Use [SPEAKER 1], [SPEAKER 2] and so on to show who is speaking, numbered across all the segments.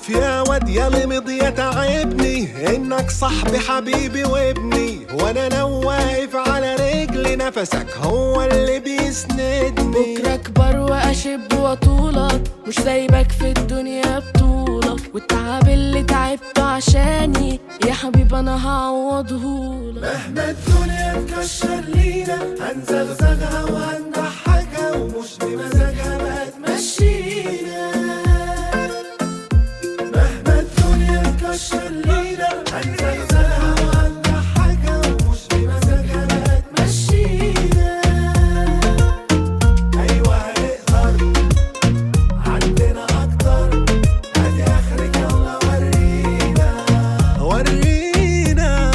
[SPEAKER 1] شوف يا واد يا لمضي تعبني انك صاحبي حبيبي وابني وانا لو واقف على رجلي نفسك هو اللي بيسندني
[SPEAKER 2] بكرة اكبر واشب واطولك مش سايبك في الدنيا بطولك والتعب اللي تعبته عشاني يا حبيب انا هعوضهولك
[SPEAKER 1] مهما الدنيا تكشر لينا هنزغزغها وهنضحكها ومش بمزاجها ما تمشينا مهما الدنيا تكشر لينا هنزغزغها وهنضحكها ومش بمزاجها ما تمشينا ايوه هنقدر عندنا اكتر ادي اخرك يلا ورينا ورينا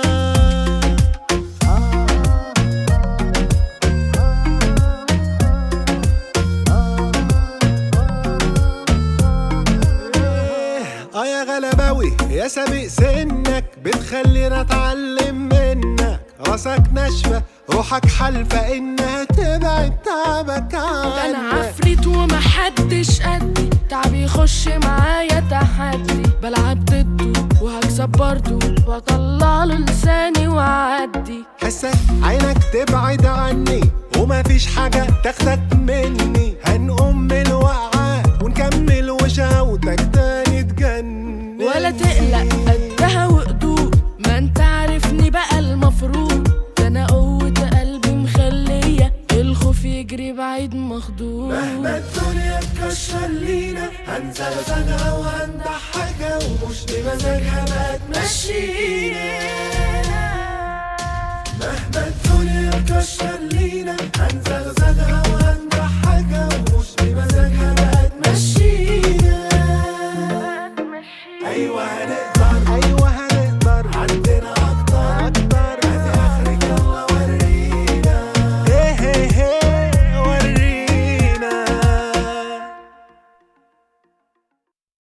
[SPEAKER 1] اه يا غلباوي يا سابق سنك بتخلينا اتعلم منك راسك ناشفة روحك حلفة انها تبعد تعبك
[SPEAKER 2] ده انا
[SPEAKER 1] عنك
[SPEAKER 2] عفريت ومحدش قدي تعبي يخش معايا تحدي بلعب ضده وهكسب برضه واطلع له لساني واعدي
[SPEAKER 1] حسك عينك تبعد عني ومفيش حاجة تاخدك مني هنقوم من الوقعة ونكمل وشاوتك تاني تجنن
[SPEAKER 2] ولا تقلق قدها وقدود ما انت عارفني بقى المفروض ده انا قوة قلبي مخلية الخوف يجري بعيد مخدود
[SPEAKER 1] مهما الدنيا تكشر لينا هنزغزغها وهنضحكها ومش بمزاجها ما تمشينا مهما الدنيا تكشر